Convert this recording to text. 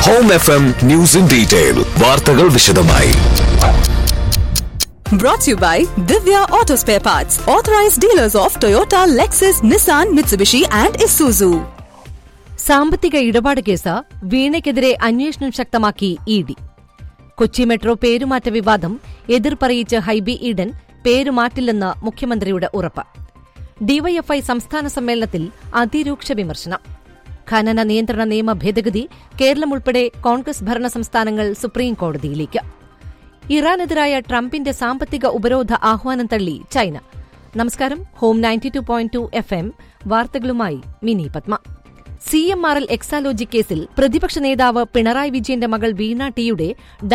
Home F M news in detail വാർത്തകൾ വിശദമായി Brought to you by Divya Auto Spare Parts, authorized dealers of Toyota, Lexus, Nissan, Mitsubishi, and Isuzu. സാമ്പത്തിക ഇടപാട് case വീണയ്ക്കെതിരെ അന്വേഷണം ശക്തമാക്കി E D Kochi metro പേരുമാറ്റ വിവാദം എതിർപ്പറിയിച്ച് ഹൈബി ഈഡൻ പേരുമാറ്റില്ലെന്ന് മുഖ്യമന്ത്രിയുടെ ഉറപ്പ് ഡിവൈഎഫ്ഐ സംസ്ഥാന സമ്മേളനത്തിൽ അതിരൂക്ഷ വിമർശനം ഖനന നിയന്ത്രണ നിയമ ഭേദഗതി കേരളം ഉൾപ്പെടെ കോൺഗ്രസ് ഭരണ സംസ്ഥാനങ്ങൾ സുപ്രീം കോടതിയിലേക്ക് ഇറാനെതിരായ ട്രംപിന്റെ സാമ്പത്തിക ഉപരോധ ആഹ്വാനം തള്ളി ചൈന നമസ്കാരം home ninety two point two F M വാർത്തകളുമായി Mini Padma C M R L Exalogic കേസിൽ പ്രതിപക്ഷ നേതാവ് പിണറായി വിജയന്റെ മകൾ വീണ ടിയുടെ